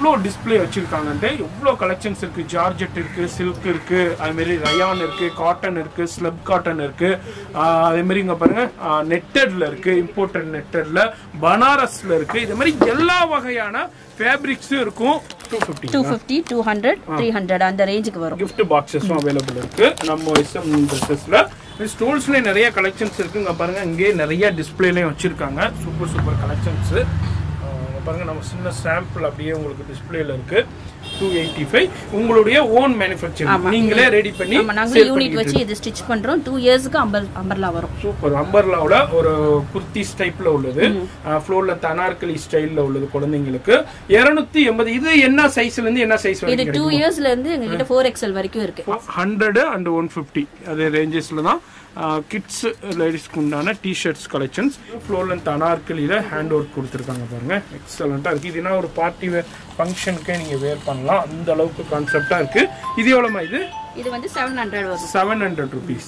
எவ்வளோ டிஸ்ப்ளே வச்சிருக்காங்கன்ட்டு எவ்வளோ கலெக்ஷன்ஸ் இருக்கு ஜார்ஜெட் இருக்கு சில்க் இருக்கு அது மாதிரி ரயான் இருக்கு காட்டன் இருக்கு ஸ்லப் காட்டன் இருக்கு ஆஹ் அதே மாதிரி இங்க பாருங்க நெட்டட்ல இருக்கு இம்போர்ட்டட் நெட்டட்ல பனாரஸ்ல இருக்கு இது மாதிரி எல்லா வகையான ஃபேப்ரிக்ஸும் இருக்கும் two fifty two fifty two hundred three hundred அந்த ரேஞ்சுக்கு வரும் gift பாக்ஸஸும் அவைலபிள் இருக்கு நம்ம எஸ்எம் ட்ரெஸ்ஸஸ்ல ஸ்டோல்ஸ்ல நிறைய கலெக்ஷன்ஸ் இருக்கு இங்க பாருங்க இங்கே நிறைய டிஸ்பிளேலையும் வச்சிருக்காங்க சூப்பர் சூப்பர் கலெக்ஷன்ஸ் பாருங்க நம்ம சின்ன சாம்பிள் அப்படியே உங்களுக்கு டிஸ்பிளேல இருக்கு டூ எயிட்டி ஃபைவ் உங்களுடைய ஓன் மேனுஃபேக்சரிங் ஆமா. நீங்களே ரெடி பண்ணி நம்ம நாங்களே யூனிட் வச்சு இது ஸ்டிச் பண்றோம் டூ இயர்ஸ்க்கு அம்பர் அம்பர்லா வரும் சூப்பர் அம்பர்லாவில் ஒரு குர்த்தி டைப்ல உள்ளது ஃப்ளோர்ல தனார்கலி ஸ்டைல்ல உள்ளது குழந்தைங்களுக்கு இருநூத்தி எண்பது இது என்ன சைஸ்ல இருந்து என்ன சைஸ் இது வரைக்கும் டூ இயர்ஸ்ல இருந்து எங்க கிட்ட ஃபோர் எக்ஸ்எல் வரைக்கும் இருக்கு ஹண்ட்ரட் அண்ட் ஒன் ஃபிஃப்டி அதே ரேஞ்சஸில் தான் கிட்ஸ் லேடிஸ்க்கு உண்டான டிஷர்ட்ஸ் கலெக்ஷன்ஸ் ஃப்ளோர் லென்த் அனார்கலியில் ஹேண்ட் ஒர்க் கொடுத்துருக்காங்க பாருங்க எக்ஸலண்ட்டாக இருக்குது இதுனா ஒரு பார்ட்டி ஃபங்க்ஷனுக்கே நீங்கள் வேர் பண்ணலாம் அந்த அளவுக்கு கான்செப்டாக இருக்குது இது எவ்வளோமா இது இது வந்து செவன் ஹண்ட்ரட் வரும் seven hundred rupees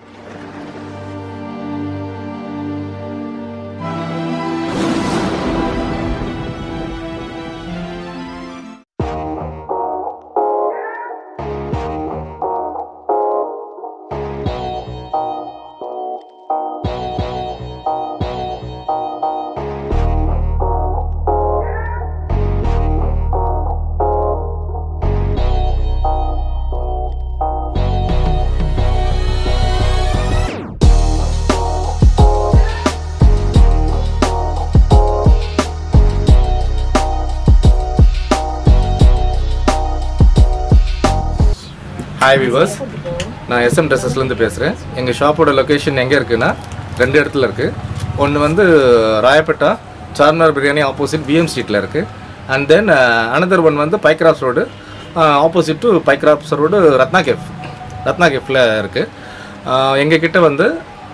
hi viewers நான் எஸ்எம் ட்ரெஸ்ஸஸ்லேருந்து பேசுகிறேன் எங்கள் ஷாப்போட லொக்கேஷன் எங்கே இருக்குன்னா ரெண்டு இடத்துல இருக்குது ஒன்று வந்து ராயப்பேட்டா சார்மினார் பிரியாணி ஆப்போசிட் பிஎம் ஸ்ட்ரீட்டில் இருக்குது அண்ட் தென் அனதர் ஒன் வந்து Pycrofts road opposite to Pycrofts road Ratna cafe Ratna கேஃபில் இருக்குது எங்கள் கிட்ட வந்து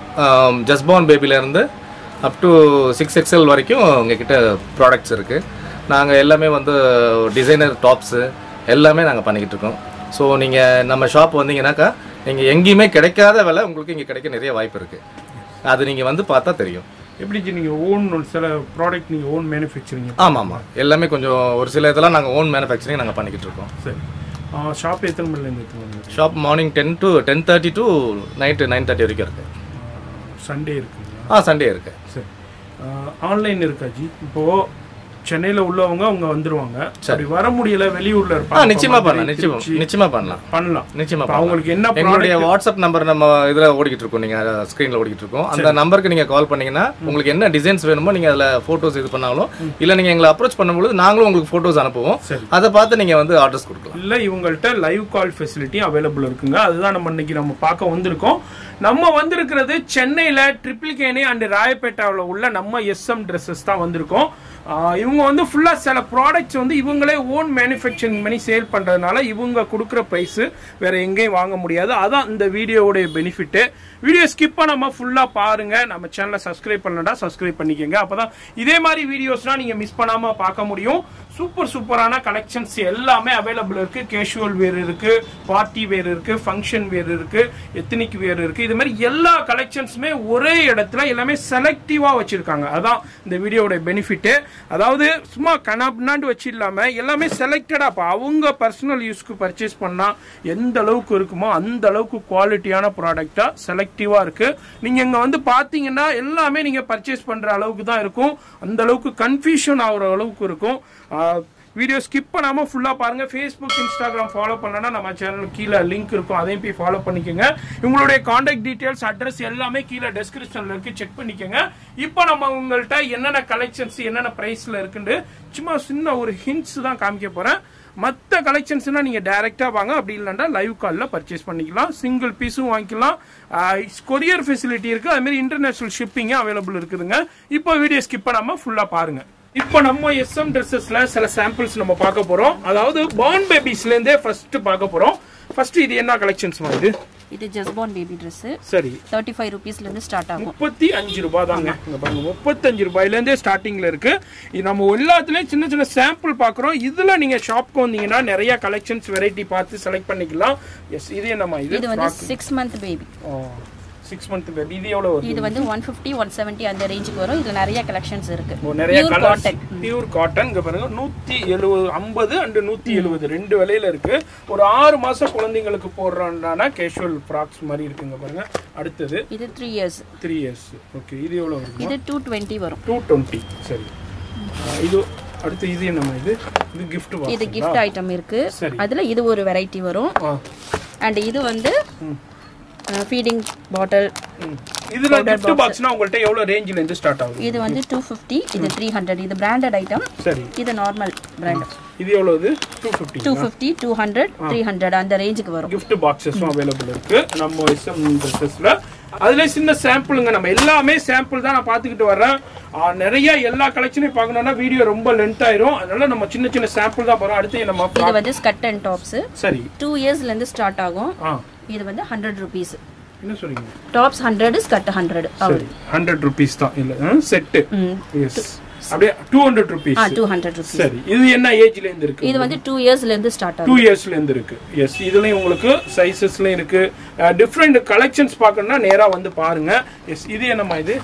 ஜஸ்பான் பேபிலேருந்து அப் டு சிக்ஸ் எக்ஸ்எல் வரைக்கும் எங்கள் கிட்ட ப்ராடக்ட்ஸ் இருக்குது நாங்கள் எல்லாமே வந்து டிசைனர் டாப்ஸு எல்லாமே நாங்கள் பண்ணிக்கிட்டு இருக்கோம் ஸோ நீங்கள் நம்ம ஷாப் வந்தீங்கன்னாக்கா நீங்கள் எங்கேயுமே கிடைக்காத விலை உங்களுக்கு இங்கே கிடைக்க நிறைய வாய்ப்பு இருக்குது அது நீங்கள் வந்து பார்த்தா தெரியும் எப்படி ஜி நீங்கள் ஓன் சில ப்ராடக்ட் நீங்கள் ஓன் மேனுஃபேக்சரிங் ஆமாம் ஆமாம் எல்லாமே கொஞ்சம் ஒரு சில இதெல்லாம் நாங்கள் ஓன் மேனுஃபேக்சரிங் நாங்கள் பண்ணிக்கிட்டு இருக்கோம் சரி ஷாப் எத்தனை மணிலேருந்து எத்தனை மணி shop morning ten to ten thirty to night nine thirty வரைக்கும் இருக்குது சண்டே இருக்குங்களா ஆ சண்டே இருக்குது சரி ஆன்லைன் இருக்கா ஜி இப்போ சென்னையில உள்ளவங்க அவங்க வந்துருவாங்க அப்படி வர முடியல வெளியூர்ல ஆ இருப்பாங்க நிச்சயமா இப்ப பண்ணலாம் மதுரை, நிச்சயமா திருச்சி. நிச்சயமா பண்ணலாம் பண்ணலாம் நிச்சயமா இப்ப அவங்களுக்கு என்ன பண்ணலாம். எங்களுடைய வாட்ஸ்அப் நம்பர் நம்ம இதுல ஓடிக்கிட்டு இருக்கோம் நீங்க ஸ்கிரீன்ல ஓடிக்கிட்டு இருக்கோம் அந்த நம்பருக்கு நீங்க கால் பண்ணீங்கன்னா உங்களுக்கு என்ன டிசைன்ஸ் வேணுமோ நீங்க அதுல போட்டோஸ் இது பண்ணாலும் இல்ல நீங்க எங்களை அப்ரோச் பண்ணும்போது நாங்களும் உங்களுக்கு போட்டோஸ் அனுப்புவோம் சரி. அதை பார்த்து நீங்க வந்து ஆர்டர்ஸ் கொடுக்கலாம் இல்ல இவங்கள்ட்ட லைவ் கால் ஃபெசிலிட்டி அவைலபிள் இருக்குங்க அதுதான் நம்ம இன்னைக்கு நம்ம பார்க்க வந்திருக்கோம் நம்ம வந்திருக்கிறது சென்னையில ட்ரிபிள் கேனி அண்ட் ராயப்பேட்டாவில் உள்ள நம்ம எஸ்எம் ட்ரெஸ்ஸஸ் தான் வந்திருக்கோம் ஆஹ் இவங்க வந்து ஃபுல்லா சில ப்ராடக்ட்ஸ் வந்து இவங்களே ஓன் மேனுஃபேக்சரிங் பண்ணி சேல் பண்றதுனால இவங்க கொடுக்குற பிரைஸ் வேற எங்கேயும் வாங்க முடியாது அதான் இந்த வீடியோவுடைய பெனிஃபிட் வீடியோ ஸ்கிப் பண்ணாம ஃபுல்லா பாருங்க நம்ம சேனலை சப்ஸ்கிரைப் பண்ணலடா சப்ஸ்கிரைப் பண்ணிக்கோங்க அப்பதான் இதே மாதிரி வீடியோஸ்லாம் நீங்க மிஸ் பண்ணாம பார்க்க முடியும் சூப்பர் சூப்பரான கலெக்ஷன்ஸ் எல்லாமே அவைலபிள் இருக்கு கேஷுவல் வேர் இருக்கு பார்ட்டி வேர் இருக்கு ஃபங்க்ஷன் வேர் இருக்கு எத்தனிக் வேர் இருக்கு இது மாதிரி எல்லா கலெக்ஷன்ஸுமே ஒரே இடத்துல எல்லாமே செலக்டிவா வச்சிருக்காங்க அதான் இந்த வீடியோட பெனிஃபிட் அதாவது சும்மா கனாப்னாண்டு வச்சு இல்லாம எல்லாமே செலக்டடா இப்போ அவங்க பர்சனல் யூஸ்க்கு பர்ச்சேஸ் பண்ணா எந்த அளவுக்கு இருக்குமோ அந்த அளவுக்கு குவாலிட்டியான ப்ராடக்டா செலக்டிவா இருக்கு நீங்க இங்க வந்து பாத்தீங்கன்னா எல்லாமே நீங்க பர்ச்சேஸ் பண்ற அளவுக்கு தான் இருக்கும் அந்த அளவுக்கு கன்ஃபியூஷன் ஆகுற அளவுக்கு இருக்கும் வீடியோ ஸ்கிப் பண்ணாம ஃபுல்லா பாருங்க ஃபேஸ்புக் இன்ஸ்டாகிராம் ஃபாலோ பண்ணனா நம்ம சேனல் கீழே லிங்க் இருக்கும் அதையும் போய் ஃபாலோ பண்ணிக்கோங்க உங்களுடைய காண்டாக்ட் டீடைல்ஸ் அட்ரஸ் எல்லாமே கீழே டெஸ்கிரிப்ஷன்ல இருக்கு செக் பண்ணிக்கோங்க இப்போ நம்ம உங்கள்கிட்ட என்னென்ன கலெக்ஷன்ஸ் என்னென்ன பிரைஸ்ல இருக்குன்னு சும்மா சின்ன ஒரு ஹிண்ட்ஸ் தான் காமிக்க போறேன் மற்ற கலெக்ஷன்ஸ்னா நீங்க டைரக்டா வாங்க அப்படி இல்லைன்னா லைவ் கால்ல பர்ச்சேஸ் பண்ணிக்கலாம் சிங்கிள் பீஸும் வாங்கிக்கலாம் கொரியர் ஃபெசிலிட்டி இருக்கு அது மாதிரி இன்டர்நேஷனல் ஷிப்பிங்கும் அவைலபிள் இருக்குதுங்க இப்போ வீடியோ ஸ்கிப் பண்ணாம ஃபுல்லா பாருங்க இப்போ நம்ம எஸ்எம் ட்ரெஸ்ஸஸ்ல சில சாம்பிள்ஸ் நம்ம பார்க்க போறோம் அதாவது பார்ன் பேபிஸ்ல இருந்தே ஃபர்ஸ்ட் பார்க்க போறோம் ஃபர்ஸ்ட் இது என்ன கலெக்ஷன்ஸ் இது இது ஜஸ்பான் பேபி ட்ரெஸ் சரி தேர்ட்டி ஃபைவ் ருபீஸ்ல இருந்து ஸ்டார்ட் ஆகும் முப்பத்தி அஞ்சு ரூபாய் தாங்க இங்க பாருங்க முப்பத்தஞ்சு ரூபாயில இருந்தே ஸ்டார்டிங்ல இருக்கு இது நம்ம எல்லாத்துலயும் சின்ன சின்ன சாம்பிள் பாக்குறோம் இதுல நீங்க ஷாப்க்கு வந்தீங்கன்னா நிறைய கலெக்ஷன்ஸ் வெரைட்டி பார்த்து செலக்ட் பண்ணிக்கலாம் எஸ் இது என்னமா இது இது வந்து six month baby six month baby இது எவ்வளவு வருது இது வந்து ஒன் ஃபிஃப்டி ஒன் செவன்ட்டி அந்த ரேஞ்சுக்கு வரும் இதுல நிறைய கலெக்ஷன்ஸ் இருக்கு ஓ, நிறைய Pure colours cotton. Pure cotton இங்க பாருங்க நூத்தி எழுபது ஐம்பது அண்ட் நூத்தி எழுபது ரெண்டு விலையில இருக்கு ஒரு ஆறு மாசம் குழந்தைங்களுக்கு போடுறான்னா கேஷுவல் ஃப்ராக்ஸ் மாதிரி இருக்குங்க பாருங்க அடுத்தது இது three years three years okay இது எவ்வளவு வருது இது டூ டுவெண்ட்டி வரும் டூ டுவெண்ட்டி சரி ஆ, இது அடுத்து இது என்னம்மா இது இது கிஃப்ட் இது கிஃப்ட் ஐட்டம் இருக்கு சரி. அதுல இது ஒரு வெரைட்டி வரும் ஆ அண்ட் இது வந்து ம். ஃபீடிங் பாட்டில் ம். இதுல கிஃப்ட் பாக்ஸ்னா உங்கள்ட்ட எவ்வளவு ரேஞ்சில இருந்து ஸ்டார்ட் ஆகுது இது வந்து டூ ஃபிஃப்டி இது த்ரீ ஹண்ட்ரட் இது பிராண்டட் ஐட்டம் சரி இது நார்மல் பிராண்ட் இது எவ்வளவு two fifty two fifty two hundred three hundred அந்த ரேஞ்சுக்கு வரும் gift பாக்ஸஸும் அவைலபிள் இருக்கு நம்ம எஸ்எம் ட்ரெஸ்ஸஸ்ல அதுல சின்ன சாம்பிளுங்க நம்ம எல்லாமே சாம்பிள் தான் நான் பார்த்துக்கிட்டு வர்றேன் ஆ, நிறைய எல்லா கலெக்ஷனையும் பார்க்கணும்னா வீடியோ ரொம்ப லென்த் ஆயிரும் அதனால நம்ம சின்ன சின்ன சாம்பிள் தான் போறோம் அடுத்து நம்ம இது வந்து ஸ்கட் அண்ட் டாப்ஸ் சரி டூ இயர்ஸ்ல இருந்து ஸ்டார்ட் ஆகும் ஆ இது வந்து ஹண்ட்ரட் ருபீஸ் என்ன சொல்றீங்க டாப்ஸ் ஹண்ட்ரட் ஸ்கட் ஹண்ட்ரட் சரி ஹண்ட்ரட் ருபீஸ் தான் இல்ல செட்டு ம் எஸ் அப்படியே டூ ஹண்ட்ரட் ருபீஸ் ஆ டூ ஹண்ட்ரட் ருபீஸ் சரி இது என்ன ஏஜ்ல இருந்து இருக்கு இது வந்து டூ இயர்ஸ்ல இருந்து ஸ்டார்ட் டூ ஆகும் இயர்ஸ்ல இருந்து இருக்கு எஸ் இதுலயும் உங்களுக்கு சைசஸ்லயும் இருக்கு டிஃப்ரெண்ட் கலெக்ஷன்ஸ் பார்க்கணும்னா நேரா வந்து பாருங்க எஸ் இது என்னம்மா இது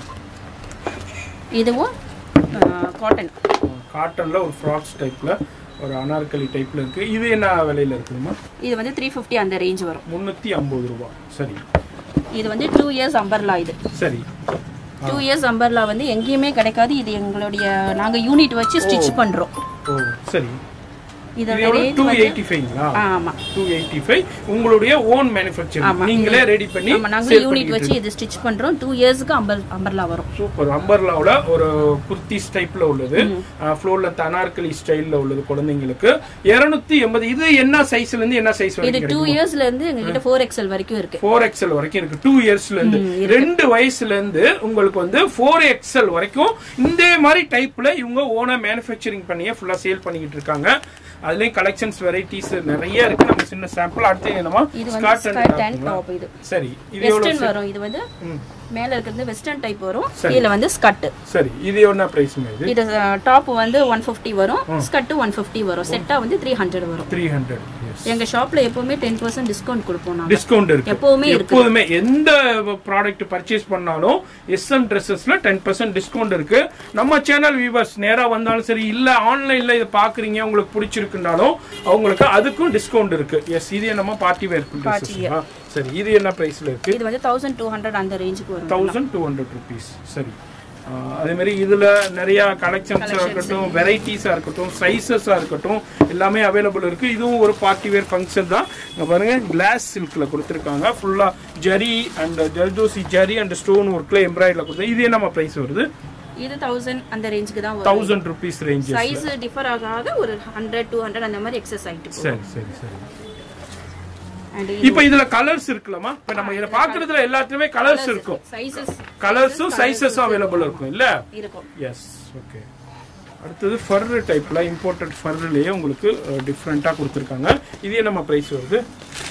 இதுவும் காட்டன் காட்டன்ல ஒரு ஃப்ராக்ஸ் டைப்ல ஒரு அனார்கலி டைப்ல இருக்கு இது என்ன விலையில இருக்குதுமா இது வந்து த்ரீ ஃபிஃப்டி அந்த ரேஞ்ச் வரும் முன்னூத்தி ஐம்பது ரூபாய் சரி இது வந்து டூ இயர்ஸ் அம்பர்லா இது சரி டூ இயர்ஸ் அம்பர்லா வந்து எங்கேயுமே கிடைக்காது இது எங்களுடைய நாங்க யூனிட் வச்சு ஸ்டிச் பண்றோம் ஓ சரி இதோட இது எவ்வளவு ரேஞ்ச் டூ வந்து எயிட்டி ஃபைவ்ங்களா ஆ, ஆமா டூ எயிட்டி ஃபைவ் உங்களுடைய ஓன் மேனுஃபேக்சரிங் ஆமா. நீங்களே ரெடி பண்ணி ஆமா நாங்க யூனிட் வச்சு இது ஸ்டிச் பண்றோம் டூ இயர்ஸ்க்கு அம்பர் அம்பர்லா வரும் சூப்பர் அம்பர்லாவில் ஒரு குர்த்திஸ் டைப்ல உள்ளது ஃப்ளோர்ல தனார்கலி ஸ்டைல்ல உள்ளது குழந்தைங்களுக்கு இருநூத்தி எண்பது இது என்ன சைஸ்ல இருந்து என்ன சைஸ் இது வரைக்கும் டூ இயர்ஸ்ல இருந்து எங்ககிட்ட ஃபோர் எக்ஸல் வரைக்கும் இருக்கு ஃபோர் எக்ஸல் வரைக்கும் இருக்கு டூ இயர்ஸ்ல இருந்து ரெண்டு வயசுல இருந்து உங்களுக்கு வந்து ஃபோர் எக்ஸல் வரைக்கும் இந்த மாதிரி டைப்ல இவங்க ஓனா மேனுஃபேக்சரிங் பண்ணியே ஃபுல்லா சேல் பண்ணிக்கிட்டு இருக்காங்க அதுலயும் கலெக்ஷன்ஸ் வெரைட்டிஸ் நிறைய இருக்கு நம்ம சின்ன சாம்பிள் அடுத்து என்னமா இது வந்து ஸ்கார்ட் ஸ்கர்ட் அண்ட் டாப் இது சரி இது எவ்வளவு வெஸ்டர்ன் வரும் இது வந்து ம். மேல இருக்கிறது வெஸ்டர்ன் டைப் வரும் சரி. இதுல வந்து ஸ்கட் சரி இது என்ன பிரைஸ்ங்க இது இது டாப் வந்து ஒன் ஃபிஃப்டி வரும் ஸ்கர்ட் ஒன் ஃபிஃப்டி வரும் செட்டா வந்து த்ரீ ஹண்ட்ரட் வரும் த்ரீ ஹண்ட்ரட் எங்க ஷாப்ல எப்பவுமே டென் பர்சன்ட் டிஸ்கவுண்ட் கொடுப்போம் நாங்க டிஸ்கவுண்ட் இருக்கு எப்பவுமே இருக்கு எப்போதுமே எந்த ப்ராடக்ட் பர்ச்சேஸ் பண்ணாலும் எஸ்எம் ட்ரெஸ்ஸஸ்ல டென் பர்சன்ட் டிஸ்கவுண்ட் இருக்கு நம்ம சேனல் வியூவர்ஸ் நேரா வந்தாலும் சரி இல்ல ஆன்லைன்ல இதை பாக்குறீங்க உங்களுக்கு பிடிச்சிருக்குனாலும் அவங்களுக்கு அதுக்கும் டிஸ்கவுண்ட் இருக்கு எஸ் இது என்னமா பார்ட்டி வேர் ட்ரெஸ்ஸஸ் சரி இது என்ன பிரைஸ்ல இருக்கு இது வந்து தௌசண்ட் டூ ஹண்ட்ரட் அந்த ரேஞ்சுக்கு வரும் தௌசண்ட் டூ ஹண்ட்ரட் ருபீஸ் சரி ஆஹ் அதே மாதிரி இதுல நிறைய கலெக்ஷன்ஸா இருக்கட்டும் வெரைட்டிஸா இருக்கட்டும் சைசஸா இருக்கட்டும் எல்லாமே அவைலபிள் இருக்கு இதுவும் ஒரு பார்ட்டி வேர் ஃபங்க்ஷன் தான் இங்க பாருங்க கிளாஸ் சில்க்ல கொடுத்துருக்காங்க ஃபுல்லா zari and zardozi zari and stone ஒர்க்ல எம்ப்ராய்டரில் கொடுத்து இது என்னமா பிரைஸ் வருது இது தௌசண்ட் அந்த ரேஞ்சுக்கு தான் வரும் thousand rupees ranges size differ ஆக ஆக ஒரு ஹண்ட்ரட் டூ ஹண்ட்ரட் அந்த மாதிரி எக்ஸஸ் ஆயிட்டு போகும் சரி சரி சரி அண்ட் இப்போ இதுல கலர்ஸ் இருக்குல்லமா இப்ப நம்ம இத பாக்குறதுல எல்லாத்துலயுமே கலர்ஸ் இருக்கும் சைசஸ் கலர்ஸும் சைசஸும் அவைலபிள் இருக்கும் இல்ல இருக்கும் எஸ் ஓகே அடுத்தது ஃபர் டைப்ல இம்போர்ட்டட் ஃபர்லேயே உங்களுக்கு டிஃப்ரெண்ட்டாக கொடுத்துருக்காங்க இது என்னம்மா ப்ரைஸ் வருது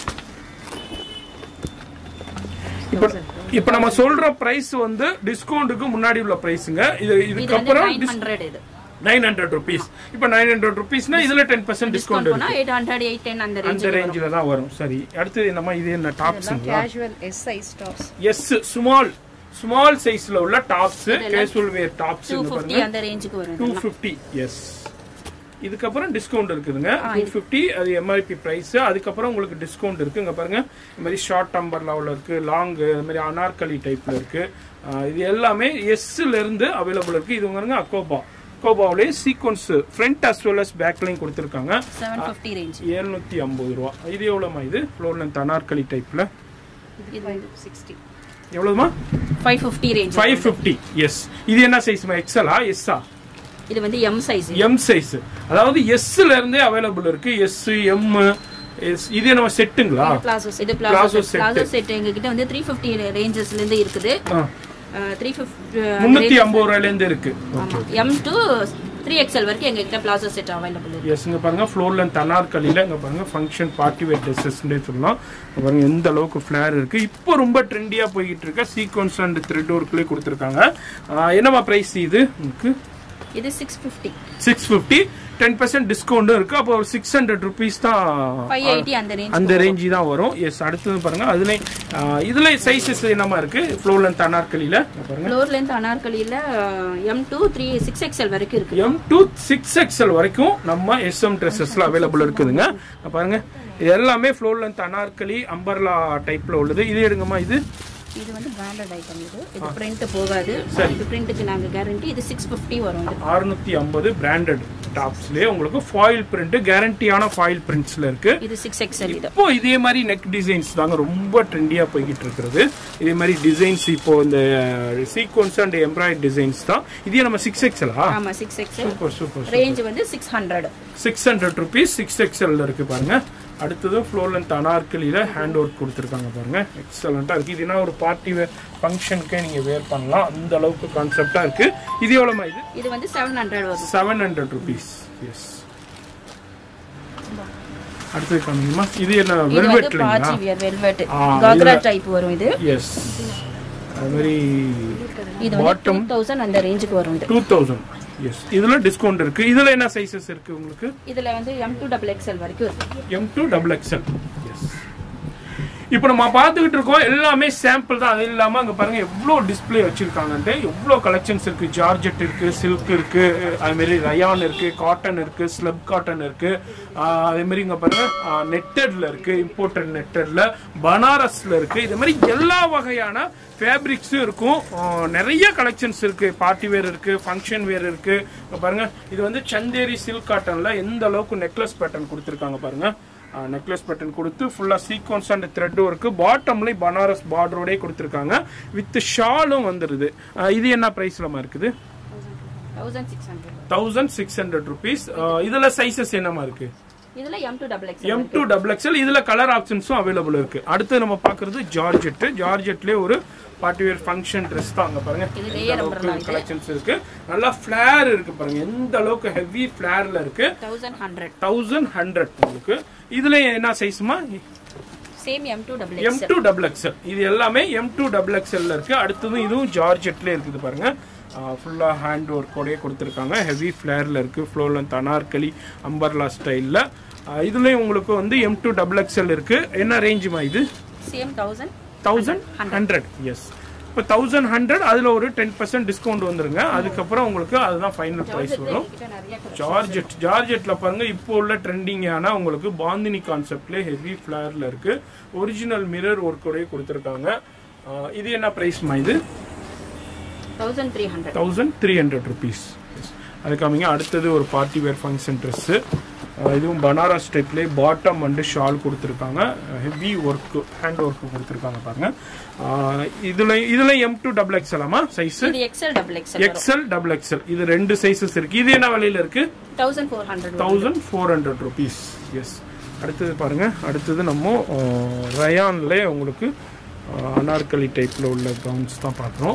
இப்போ இப்போ நம்ம சொல்ற பிரைஸ் வந்து டிஸ்கவுண்ட்டுக்கு முன்னாடி உள்ள பிரைஸுங்க இது இது வந்து இதுக்கப்புறம் நைன் ஹண்ட்ரட் இது நைன் ஹண்ட்ரட் ருபீஸ் இப்போ நைன் ஹண்ட்ரட் ருபீஸ்னா இதுல டென் பர்சன்ட் டிஸ்கவுண்ட் டிஸ்கவுண்ட் போனா எயிட் ஹண்ட்ரட் எயிட் டென் அந்த அந்த ரேஞ்சுக்கு ரேஞ்சில் தான் வரும் சரி அடுத்தது என்னம்மா இது என்ன டாப்ஸுங்களா casual S size tops S small small சைஸ்ல உள்ள tops casual wear tops two பாருங்க ஃபிஃப்டி அந்த ரேஞ்சுக்கு வரும் டூ ஃபிஃப்டி எஸ் இதுக்கப்புறம் டிஸ்கவுண்ட் இருக்குதுங்க டூ ஃபிஃப்டி அது எம்ஆர்பி ப்ரைஸ் அதுக்கப்புறம் உங்களுக்கு டிஸ்கவுண்ட் இருக்கு இங்க பாருங்க இந்த மாதிரி ஷார்ட் டம்பர் லெவலில் இருக்கு லாங் இந்த மாதிரி அனார்கலி டைப்ல இருக்கு ஆஹ் இது எல்லாமே எஸ்ல இருந்து அவைலபிள் இருக்கு இது பாருங்க அக்கோபா அக்கோபாவிலேயே sequence front as well as பேக்லையும் கொடுத்துருக்காங்க செவன் ஃபிஃப்டி ரேஞ்ச் எழுநூத்தி ஐம்பது ரூபா இது எவ்வளோமா இது ஃப்ளோர் லென்த் அனார்கலி டைப்ல இது வந்து சிக்ஸ்டி எவ்வளோமா five fifty range five fifty yes இது என்ன சைஸ்மா எக்ஸலா எஸ்ஸா இது வந்து எம் சைஸ் எம் சைஸ் அதாவது எஸ்ல இருந்தே அவைலபிள் இருக்கு எஸ் எம் எஸ் இது நம்ம செட்டுங்களா பிளாசோ இது Plazo palazzo set. Palazzo set எங்க கிட்ட வந்து த்ரீ ஃபிஃப்டி ரேஞ்சஸ்ல இருந்து இருக்குது த்ரீ ஃபிஃப்டி முன்னூத்தி ஐம்பது ரூபாயில இருந்து இருக்கு ஆமா எம் டு த்ரீ எக்ஸ்எல் வரைக்கும் எங்க கிட்ட பிளாசோ செட் அவைலபிள் இருக்கு எஸ் இங்க பாருங்க ஃப்ளோர்ல தனார்கலியில இங்க பாருங்க ஃபங்க்ஷன் பார்ட்டி வேர் ட்ரெஸ்ஸஸ்னே சொல்லலாம் இங்க பாருங்க எந்த அளவுக்கு ஃபிளேர் இருக்கு இப்போ ரொம்ப ட்ரெண்டியா போய்கிட்டு இருக்க சீக்வன்ஸ் அண்ட் த்ரெட் ஒர்க்லேயே கொடுத்துருக்காங்க ஆஹ் என்னம்மா பிரைஸ் இது உங்களுக்கு இது six fifty six fifty ten percent டிஸ்கவுண்ட்டும் இருக்கு அப்போ ஒரு சிக்ஸ் ஹண்ட்ரட் ருபீஸ் தான் ஃபைவ் எயிட்டி அந்த ரேஞ்ச் அந்த ரேஞ்சு தான் வரும் எஸ் அடுத்தது பாருங்க அதுல ஆஹ், இதுல சைஸஸ் என்னமா இருக்கு ஃப்ளோ லென்த் அனார்கலியில பாருங்க ஃப்ளோர் லென்த் அனார்கலியில் M to three six XL வரைக்கும் இருக்கு எம் டூ சிக்ஸ் எக்ஸ்எல் வரைக்கும் நம்ம எஸ்எம் ட்ரெஸ்ஸஸ்ல அவைலபிள் இருக்குதுங்க இங்க பாருங்க இது எல்லாமே ஃப்ளோ லென்த் அனார்கலி அம்பர்லா டைப்ல உள்ளது இது எடுங்கம்மா இது இது வந்து பிராண்டட் ஐட்டம் இது இது பிரிண்ட் போகாது சரி. இது பிரிண்ட்டுக்கு நாங்க கேரண்டி இது சிக்ஸ் ஃபிஃப்டி வரும் இது அறுநூத்தி ஐம்பது பிராண்டட் டாப்ஸ்லயே உங்களுக்கு ஃபாயில் பிரிண்ட் கேரண்டியான ஃபாயில் பிரிண்ட்ஸ்ல இருக்கு இது சிக்ஸ் எக்ஸ்எல் இது இப்போ இதே மாதிரி நெக் டிசைன்ஸ் தாங்க ரொம்ப ட்ரெண்டியா போய்கிட்டு இருக்கிறது இதே மாதிரி டிசைன்ஸ் இப்போ இந்த சீக்வன்ஸ் அண்ட் எம்ப்ராய்ட் டிசைன்ஸ் தான் இதே நம்ம சிக்ஸ் எக்ஸலா ஆமா six XL super super range வந்து six hundred six hundred rupees six எக்ஸ்எல்ல இருக்கு பாருங்க அடுத்தது ஃப்ளோர் லென்த் அனார்கலியில ஹேண்ட் ஒர்க் கொடுத்துருக்காங்க பாருங்க எக்ஸலண்டா இருக்கு இதுனா ஒரு பார்ட்டி வேர் ஃபங்க்ஷனுக்கே நீங்க வேர் பண்ணலாம் அந்த அளவுக்கு கான்செப்டா இருக்கு இது எவ்வளோமா இது இது வந்து செவன் ஹண்ட்ரட் வரும் செவன் ஹண்ட்ரட் ருபீஸ் எஸ் அடுத்தது காமிங்கம்மா இது என்ன இது வந்து வெல்வெட்லீங்களா பாச்சி வியர் வெல்வெட் ஆ, காக்ரா இதுல- டைப் வரும் இது எஸ் அது மாதிரி இது வந்து டூ தௌசண்ட் அந்த ரேஞ்சுக்கு வரும் இது டூ தௌசண்ட் எஸ் இதுல டிஸ்கவுண்ட் இருக்கு இதுல என்ன சைஸஸ் இருக்கு உங்களுக்கு இதுல வந்து எம் டூ டபுள் எக்ஸ்எல் வரைக்கும் இருக்கு M to double XL yes இப்போ நம்ம பார்த்துக்கிட்டு இருக்கோம் எல்லாமே சாம்பிள் தான் அது இல்லாமல் அங்கே பாருங்க எவ்வளோ டிஸ்ப்ளே வச்சிருக்காங்கன்ட்டு எவ்வளோ கலெக்ஷன்ஸ் இருக்கு ஜார்ஜெட் இருக்கு சில்க் இருக்கு அதுமாரி ரயான் இருக்கு காட்டன் இருக்கு ஸ்லப் காட்டன் இருக்கு ஆஹ் அதே மாதிரி இங்கே பாருங்க நெட்டட்ல இருக்கு இம்போர்ட்டட் நெட்டட்ல பனாரஸ்ல இருக்கு இது மாதிரி எல்லா வகையான ஃபேப்ரிக்ஸும் இருக்கும் ஆஹ் நிறைய கலெக்ஷன்ஸ் இருக்கு பார்ட்டி வேர் இருக்கு ஃபங்க்ஷன் வேர் இருக்கு இங்க பாருங்க இது வந்து சந்தேரி சில்க் காட்டன்ல எந்த அளவுக்கு நெக்லஸ் பேட்டர்ன் கொடுத்துருக்காங்க பாருங்க நெக்லஸ் பேட்டர்ன் கொடுத்து ஃபுல்லாக சீக்வன்ஸ் அண்ட் த்ரெட்டும் இருக்கு பாட்டம்லேயும் பனாரஸ் பார்டரோடே கொடுத்துருக்காங்க வித் ஷாலும் வந்துடுது ஆஹ் இது என்ன ப்ரைஸ்லமா இருக்குது thousand six hundred thousand six hundred rupees இதில் சைஸஸ் என்னமா இருக்கு இதுல M to double XL M to double XL இதில் கலர் ஆப்ஷன்ஸும் அவைலபிள் இருக்கு அடுத்து நம்ம பார்க்குறது ஜார்ஜெட் ஜார்ஜெட்லேயே ஒரு பார்ட்டி வேர் ஃபங்க்ஷன் ட்ரெஸ் தான் அங்கே பாருங்க இது லேயர் umbrella இது. கலெக்ஷன்ஸ் இருக்கு நல்லா ஃபிளேர் இருக்கு பாருங்க எந்த அளவுக்கு ஹெவி ஃபிளேர்ல இருக்கு தௌசண்ட் ஹண்ட்ரட் தௌசண்ட் ஹண்ட்ரட் உங்களுக்கு இதுல என்ன சைஸ்மா same M to double M to double XL இது எல்லாமே எம் டூ டபுள் எக்ஸ்எல்ல இருக்கு அடுத்ததும் இதுவும் ஜார்ஜெட்ல இருக்குது பாருங்க ஃபுல்லாக ஹேண்ட் ஒர்க்கோடயே கொடுத்துருக்காங்க ஹெவி ஃப்ளேரில் இருக்குது ஃப்ளோவில் அனார்கலி அம்பர்லா ஸ்டைலில் இதுலேயும் உங்களுக்கு வந்து எம் டூ டபுள் எக்ஸ்எல் இருக்குது என்ன ரேஞ்சுமா இது same thousand thousand hundred yes இப்போ தௌசண்ட் ஹண்ட்ரட் அதில் ஒரு டென் பர்சன்ட் டிஸ்கவுண்ட் வந்துருங்க அதுக்கப்புறம் உங்களுக்கு அதுதான் ஃபைனல் ப்ரைஸ் வரும் நிறைய ஜார்ஜெட் ஜார்ஜெட்ல பாருங்க இப்போ உள்ள ட்ரெண்டிங்கான உங்களுக்கு பாந்தினி கான்செப்ட்ல ஹெவி ஃபிளேர்ல இருக்கு ஒரிஜினல் மிரர் ஒர்க்கோடய கொடுத்துருக்காங்க ஆஹ் இது என்ன பிரைஸ்மா இது thousand three hundred thousand three hundred rupees அது காமிங்க அடுத்தது ஒரு பார்ட்டி வேர் ஃபங்க்ஷன் ட்ரெஸ்ஸு இதுவும் பனாரஸ் டைப்லேயே பாட்டம் அண்டு ஷால் கொடுத்துருக்காங்க ஹெவி ஒர்க்கு ஹேண்ட் ஒர்க்கு கொடுத்துருக்காங்க பாருங்க ஆஹ் இதுல இதுல எம் டூ டபுள் எக்ஸ்எல்லாமா சைஸ் இது XL double XL XL double XL இது ரெண்டு சைஸஸ் இருக்கு இது என்ன விலையில இருக்கு thousand four hundred thousand four hundred rupees yes அடுத்தது பாருங்க அடுத்தது நம்ம ரயான்ல உங்களுக்கு அஹ், அனார்கலி டைப்ல உள்ள கவுன்ஸ் தான் பார்க்குறோம்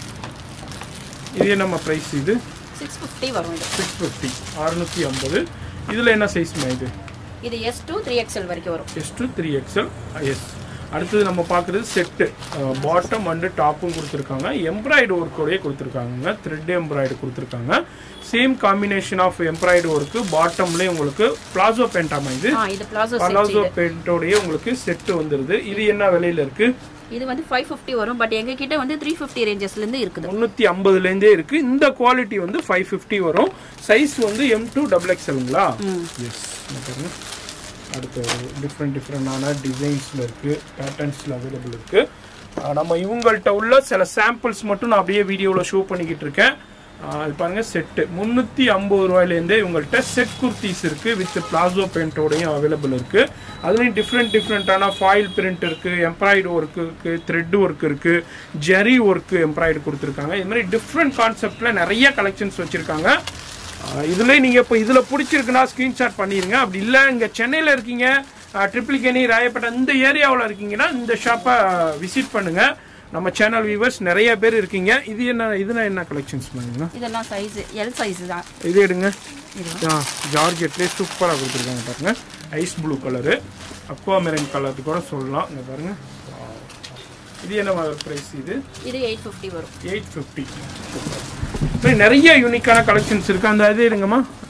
இது நம்ம ப்ரைஸ் இது சிக்ஸ் ஃபிஃப்டி வரும் இது சிக்ஸ் ஃபிஃப்டி அறுநூத்தி ஐம்பது இதில் என்ன சைஸ்மா இது இது எஸ் டூ த்ரீ எக்ஸ்எல் வரைக்கும் வரும் S to three XL yes அடுத்தது நம்ம பார்க்குறது செட்டு பாட்டம் அண்டு டாப்பும் கொடுத்துருக்காங்க எம்ப்ராய்டு ஒர்க்கோடய கொடுத்துருக்காங்க த்ரெட் எம்ப்ராய்டு கொடுத்துருக்காங்க same combination of embroidery work பாட்டம்லேயே உங்களுக்கு பிளாசோ பேண்டாமா இது ஆ இது பிளாசோ பலாசோ பெயிண்டோடய உங்களுக்கு செட்டு வந்துருது இது என்ன விலையில இருக்கு இது வந்து ஃபைவ் ஃபிஃப்டி வரும் பட் எங்க கிட்ட வந்து த்ரீ ஃபிஃப்டி ரேஞ்சஸ்ல இருந்து இருக்குது முந்நூற்றி ஐம்பதுலேருந்தே இருக்கு இந்த குவாலிட்டி வந்து ஃபைவ் ஃபிஃப்டி வரும் சைஸ் வந்து எம் டூ டபுள் எக்ஸ்எல்ங்களா எஸ் பாருங்க அடுத்து டிஃப்ரெண்ட் டிஃப்ரெண்டான டிசைன்ஸில் இருக்குது பேட்டர்ன்ஸில் அவைலபிள் இருக்குது நம்ம இவங்கள்ட்ட உள்ள சில சாம்பிள்ஸ் மட்டும் நான் அப்படியே வீடியோவில் ஷோ பண்ணிக்கிட்டு இருக்கேன் ஆஹ் இது பாருங்க செட்டு முந்நூற்றி ஐம்பது ரூபாயிலேருந்தே இவங்கள்ட்ட செட் குர்த்திஸ் இருக்குது வித் பிளாசோ பெயிண்டோடையும் அவைலபிள் இருக்குது அதுலேயும் டிஃப்ரெண்ட் டிஃப்ரெண்ட்டான ஃபாயில் பிரிண்ட் இருக்குது எம்ப்ராய்டு ஒர்க் இருக்குது த்ரெட் ஒர்க் இருக்குது ஜெரி ஒர்க்கு எம்ப்ராய்டு கொடுத்துருக்காங்க இது மாதிரி டிஃப்ரெண்ட் கான்செப்டில் நிறைய கலெக்ஷன்ஸ் வச்சுருக்காங்க இதுல நீங்க இப்போ இதுல பிடிச்சிருக்குன்னா ஸ்கிரீன்ஷாட் பண்ணிருங்க அப்படி இல்ல இங்க சென்னையில இருக்கீங்க ட்ரிபிள் கேணி ராயப்பேட்டை இந்த ஏரியாவில் இருக்கீங்கன்னா இந்த ஷாப்பை விசிட் பண்ணுங்க நம்ம சேனல் வியூவர்ஸ் நிறைய பேர் இருக்கீங்க இது என்ன இதுனா என்ன கலெக்ஷன்ஸ் பண்ணுங்க இதெல்லாம் சைஸ் எல் சைஸ் தான் இது எடுங்க ஆ ஜார்ஜெட்லேயே சூப்பராக கொடுத்துருக்காங்க பாருங்க ice blue colour aqua maroon கலருக்கு கூட சொல்லலாம் இங்க பாருங்க இது என்ன ப்ரைஸ் இது இது எயிட் ஃபிஃப்டி வரும் எயிட் ஃபிஃப்டி நிறைய யூனிக்கான கலெக்ஷன்ஸ் இருக்கு அந்த இது இருங்கம்மா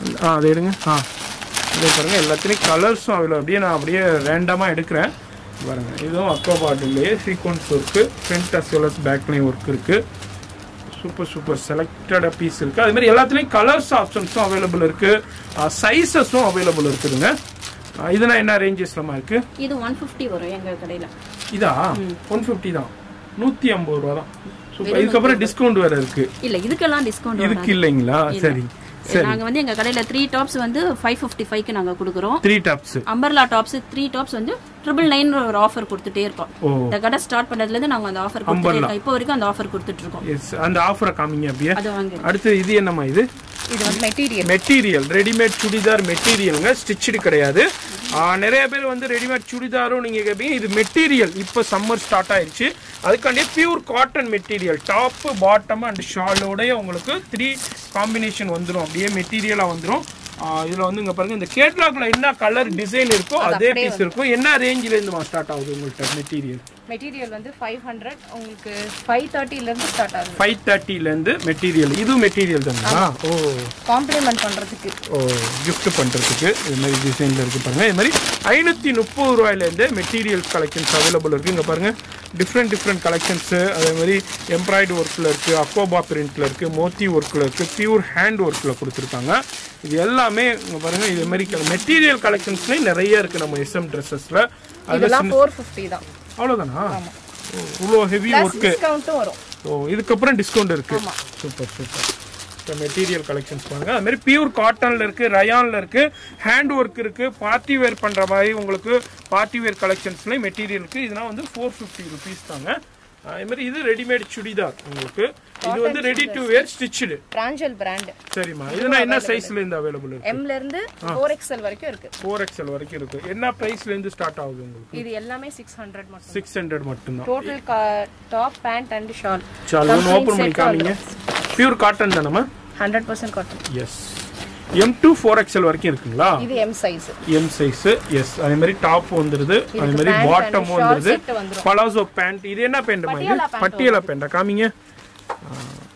ஆ அதை எடுங்க ஆ இதே பாருங்க எல்லாத்துலேயும் கலர்ஸும் அவையில் அப்படியே நான் அப்படியே ரேண்டமாக எடுக்கிறேன் பாருங்க இதுவும் அக்வா பாட்டிலேயே sequins work front as well as பேக்லேயும் ஒர்க் இருக்குது சூப்பர் சூப்பர் செலக்டடாக பீஸ் இருக்குது அது மாதிரி எல்லாத்துலேயும் கலர்ஸ் ஆப்ஷன்ஸும் அவைலபிள் இருக்குது சைஸஸும் அவைலபிள் இருக்குதுங்க ஆ, இதெல்லாம் என்ன ரேஞ்சஸ்லமா இருக்குது இது ஒன் ஃபிஃப்டி வரும் எங்க கடையில இதா ஒன் ஃபிஃப்டி தான் நூற்றி ஐம்பது ரூபா தான் சூப்பர் இதுக்கப்புறம் டிஸ்கவுண்ட் வேறு இருக்குது இல்ல இதுக்கெல்லாம் டிஸ்கவுண்ட் இதுக்கு இல்லைங்களா சரி சரி நாங்க வந்து எங்க கடையில த்ரீ டாப்ஸ் வந்து ஃபைவ் ஃபிஃப்டி ஃபைவ்க்கு நாங்க கொடுக்குறோம் three tops umbrella tops three tops வந்து ட்ரிபிள் நைன் ஒரு ஆஃபர் கொடுத்துட்டே இருக்கோம் ஓ இந்த கடை ஸ்டார்ட் பண்ணதுல இருந்து நாங்க அந்த ஆஃபர் கொடுத்துட்டே இருக்கோம் இப்போ வரைக்கும் அந்த ஆஃபர் கொடுத்துட்டு இருக்கோம் எஸ் அந்த ஆஃபரை காமிங்க அப்படியே அது வாங்க அடுத்து இது என்னம்மா இது இது வந்து மெட்டீரியல் மெட்டீரியல் ரெடிமேட் சுடிதார் மெட்டீரியலுங்க ஸ்டிச்சுடு கிடையாது ஆ, நிறைய பேர் வந்து ரெடிமேட் சுடிதாரும் நீங்கள் கேட்பீங்க இது மெட்டீரியல் இப்போ சம்மர் ஸ்டார்ட் ஆயிடுச்சு அதுக்காண்டி pure cotton material top bottom and ஷாலோடய உங்களுக்கு த்ரீ காம்பினேஷன் வந்துடும் அப்படியே மெட்டீரியலாக வந்துடும் இதில் வந்து இங்கே பாருங்க இந்த கேட்லாக்ல என்ன கலர் டிசைன் இருக்கோ அதே பீஸ் இருக்கும் என்ன ரேஞ்சில் இருந்து ஸ்டார்ட் ஆகுது உங்கள்கிட்ட மெட்டீரியல் மெட்டீரியல் வந்து ஃபைவ் ஹண்ட்ரட் உங்களுக்கு ஃபைவ் தேர்ட்டிலேருந்து ஸ்டார்ட் ஆகுது ஃபைவ் தேர்ட்டிலேருந்து மெட்டீரியல் இதுவும் மெட்டீரியல் தாங்களா ஓ காம்ப்ளிமெண்ட் பண்ணுறதுக்கு ஓ gift பண்ணுறதுக்கு இது மாதிரி டிசைனில் இருக்குது பாருங்கள் இது மாதிரி ஐநூற்றி முப்பது ரூபாயிலேருந்து மெட்டீரியல் கலெக்ஷன்ஸ் அவைலபிள் இருக்குது இங்கே பாருங்கள் டிஃப்ரெண்ட் டிஃப்ரெண்ட் கலெக்ஷன்ஸு அதே மாதிரி எம்ப்ராய்டு ஒர்க்கில் இருக்குது அக்கோபா பிரிண்டில் இருக்குது மோத்தி ஒர்க்கில் இருக்குது பியூர் ஹேண்ட் ஒர்க்கில் கொடுத்துருக்காங்க இது எல்லாமே இங்கே பாருங்கள் இது மாதிரி மெட்டீரியல் கலெக்ஷன்ஸ்லேயும் நிறைய இருக்குது நம்ம எஸ்எம் ட்ரெஸ்ஸஸில் அதில் இதெல்லாம் ஃபோர் ஃபிஃப்டி தான் அவ்வளோதானா ஓ, இவ்வளோ ஹெவி ஒர்க்கு டிஸ்கவுண்ட்டும் வரும் ஓ இதுக்கப்புறம் டிஸ்கவுண்ட் இருக்கு சூப்பர் சூப்பர் இப்போ மெட்டீரியல் கலெக்ஷன்ஸ் பாருங்க அது மாதிரி பியூர் காட்டன்ல இருக்கு ரயான்ல இருக்கு ஹேண்ட் ஒர்க் இருக்கு பார்ட்டி வேர் பண்ற மாதிரி உங்களுக்கு பார்ட்டி வேர் கலெக்ஷன்ஸ்லயும் மெட்டீரியல் இருக்கு இதெல்லாம் வந்து ஃபோர் ஃபிஃப்டி ருபீஸ் தாங்க அதே மாதிரி இது ரெடிமேட் சுடிதார் உங்களுக்கு இது வந்து ready to wear stitched Pranjal brand சரிம்மா இதெல்லாம் என்ன சைஸ்ல இருந்து அவைலபிள் இருக்கு எம்ல இருந்து ஃபோர் எக்ஸ்எல் வரைக்கும் இருக்கு ஃபோர் எக்ஸ்எல் வரைக்கும் இருக்கு என்ன பிரைஸ்ல இருந்து ஸ்டார்ட் ஆகுது உங்களுக்கு இது எல்லாமே சிக்ஸ் ஹண்ட்ரட் மட்டும் சிக்ஸ் ஹண்ட்ரட் மட்டும்தான் total top pant and shawl shawl ஒன்று ஓப்பன் பண்ணி காமிங்க பியூர் காட்டன் தானம்மா hundred percent cotton S M to four XL வரைக்கும் இருக்குங்களா இது M size M size yes அதே மாதிரி டாப் வந்துருது அதே மாதிரி pant and பாட்டமும் shawl வந்துருது set வந்துரும். பலாசோ பேண்ட் இது என்ன பேண்ட்மா இது பட்டியாலா pant பட்டியலா பேண்டா காமிங்க ஆ.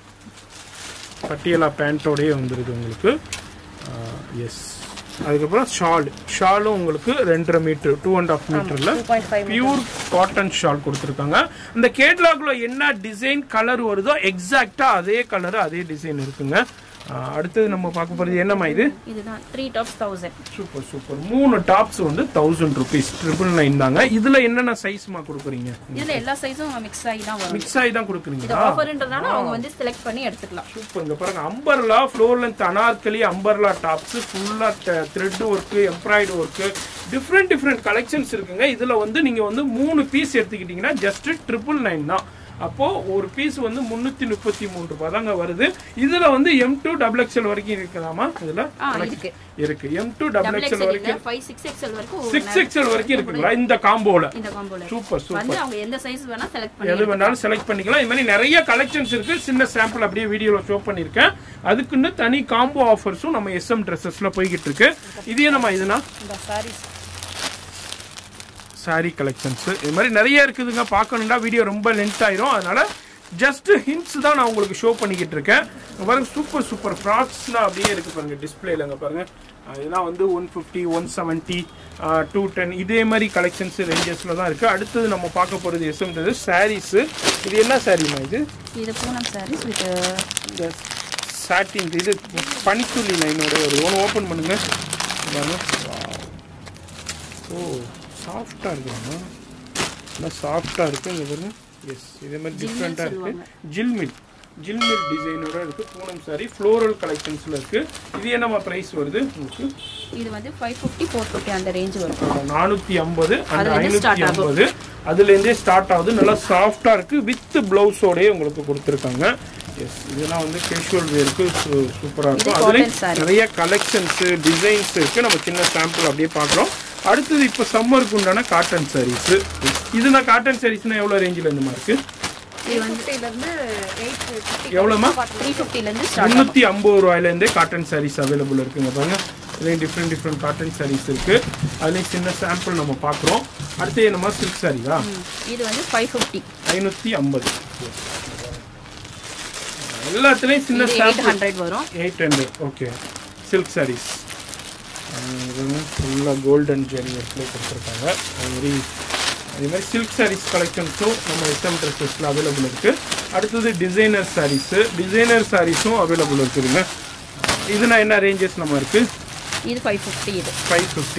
பட்டியலா பேண்ட்டோடயே வந்துருது உங்களுக்கு எஸ் அதுக்கப்புறம் ஷால் ஷாலும் உங்களுக்கு ரெண்டரை மீட்டர் டூ அண்ட் ஆஃப் மீட்டரில் two point five pure cotton shawl கொடுத்துருக்காங்க இந்த கேட்லாக்ல என்ன டிசைன் கலர் வருதோ எக்ஸாக்டா அதே கலர் அதே டிசைன் இருக்குங்க ஆ, அடுத்தது நம்ம பார்க்க போறது என்னம்மா இது இதுதான் three tops thousand super super மூணு டாப்ஸ் வந்து தௌசண்ட் ருபீஸ் ட்ரிபிள் நைன் தாங்க இதுல என்னென்ன சைஸ்மா கொடுக்குறீங்க இதுல எல்லா சைஸும் மிக்ஸ் ஆகி தான் வரும் மிக்ஸ் ஆகி தான் இது கொடுக்குறீங்களா ஆஃபர்ன்றதுனால அவங்க வந்து செலக்ட் பண்ணி எடுத்துக்கலாம் சூப்பருங்க பாருங்க umbrella floor length Anarkali umbrella tops ஃபுல்லா thread work embroidery work different different collections இருக்குங்க இதுல வந்து நீங்க வந்து மூணு பீஸ் எடுத்துக்கிட்டீங்கன்னா ஜஸ்ட் ட்ரிபிள் நைன் தான் அப்போ ஒரு பீஸ் வந்து முன்னூத்தி முப்பத்தி மூணு ரூபாய் தாங்க வருது இதுல வந்து எம் டூ டபுள் எக்ஸ்எல் வரைக்கும் இருக்குதாமா இதுல ஆ இருக்கு இருக்கு M to double double XL XL வரைக்கும் இல்ல ஃபைவ் சிக்ஸ் எக்ஸ்எல் வரைக்கும் ஒரு சிக்ஸ் எக்ஸ்எல் வரைக்கும் இருக்குங்களா இந்த காம்போல இந்த காம்போல சூப்பர் சூப்பர் வந்து அவங்க எந்த சைஸ் வேணா செலக்ட் பண்ணி எது வேணாலும் செலக்ட் பண்ணிக்கலாம் இது மாதிரி நிறைய கலெக்ஷன்ஸ் இருக்கு சின்ன சாம்பிள் அப்படியே வீடியோல ஷோ பண்ணிருக்கேன் அதுக்குன்னு தனி காம்போ ஆஃபர்ஸும் நம்ம எஸ்எம் ட்ரெஸ்ஸஸ்ல போய்கிட்டு இருக்கு இது என்னமா இதுனா இந்த சாரீஸ் சாரி கலெக்ஷன்ஸ் இது மாதிரி நிறைய இருக்குதுங்க பார்க்கணும்னா வீடியோ ரொம்ப லென்த் ஆயிரும் அதனால ஜஸ்ட் ஹிண்ட்ஸ் தான் நான் உங்களுக்கு ஷோ பண்ணிக்கிட்டு இருக்கேன் இங்க பாருங்க சூப்பர் சூப்பர் ஃப்ராக்ஸ்லாம் அப்படியே இருக்கு பாருங்க டிஸ்பிளேல இங்க பாருங்க அஹ் இதெல்லாம் வந்து one fifty one seventy two ten இதே மாதிரி கலெக்ஷன்ஸ் ரேஞ்சஸ்ல தான் இருக்கு அடுத்தது நம்ம பார்க்க போறது எஸ்எம்ன்றது சாரீஸ் இது என்ன சாரீமா இது இது பூனம் சாரீஸ் வித் இந்த சாட்டின் இது பனித்துளி லைனோட ஒரு ஒன்று ஓப்பன் பண்ணுங்க பாருங்க. ஓ சாஃப்டாக இருக்குங்க நல்லா சாஃப்டாக இருக்கு இங்கே பாருங்க எஸ் இதே மாதிரி டிஃப்ரெண்ட்டாக இருக்கு ஜில்மில் ஜில்மில் டிசைனோட இருக்கு பூனம் சாரி ஃப்ளோரல் கலெக்ஷன்ஸில் இருக்கு இது என்னம்மா ப்ரைஸ் வருது உங்களுக்கு இது வந்து ஃபைவ் ஃபிஃப்டி ஃபோர் ஃபிஃப்டி அந்த ரேஞ்ச் வரும் நானூற்றி ஐம்பது அந்த அதுல இருந்து start ஐநூற்றி ஐம்பது அதுலேருந்தே ஸ்டார்ட் ஆகுது நல்லா சாஃப்டாக இருக்கு வித் ப்ளவுஸோடய உங்களுக்கு கொடுத்துருக்காங்க எஸ் இதெல்லாம் வந்து கேஷுவல் வேருக்கு சூப்பராக இருக்கும் இது அதுலேயும் cotton saree. நிறைய கலெக்ஷன்ஸ் டிசைன்ஸ் இருக்கு நம்ம சின்ன சாம்பிள் அப்படியே பார்க்குறோம் அடுத்தது இப்போ சம்மருக்கு உண்டான காட்டன் சாரீஸ் இதுனா காட்டன் சாரீஸ்னா எவ்வளோ ரேஞ்சில் இந்த மாதிரி இருக்கு த்ரீ ஃபிஃப்டிலேருந்து எயிட் ஃபிஃப்டி எவ்வளோமா த்ரீ ஃபிஃப்டிலேருந்து ஸ்டார்ட் முந்நூற்றி ஐம்பது ரூபாயிலேருந்தே காட்டன் சாரீஸ் அவைலபிள் இருக்குங்க பாருங்க இதுலேயும் டிஃப்ரெண்ட் டிஃப்ரெண்ட் காட்டன் சாரீஸ் இருக்கு அதுலேயும் சின்ன சாம்பிள் நம்ம பார்க்குறோம் அடுத்து என்னமா சில்க் சாரீயா இது வந்து ஃபைவ் ஃபிஃப்டி ஐநூற்றி ஐம்பது எல்லாத்துலேயும் சின்ன இது எயிட் சாம்பிள் ஹண்ட்ரட் வரும் eight hundred okay silk saris ஃபுல்லாக கோல்டன் ஜெரி ஒர்க்கில் கொடுத்துருக்காங்க அது மாதிரி அதே மாதிரி சில்க் சாரீஸ் கலெக்ஷன்ஸும் நம்ம எஸ்எம் ட்ரெஸ்ஸஸில் அவைலபிள் இருக்குது அடுத்தது டிசைனர் சாரீஸு டிசைனர் சாரீஸும் அவைலபிள் இருக்குதுங்க இதுனா என்ன ரேஞ்சஸ் நம்ம இருக்குது இது ஃபைவ் ஃபிஃப்டி இது ஃபைவ் ஃபிஃப்டி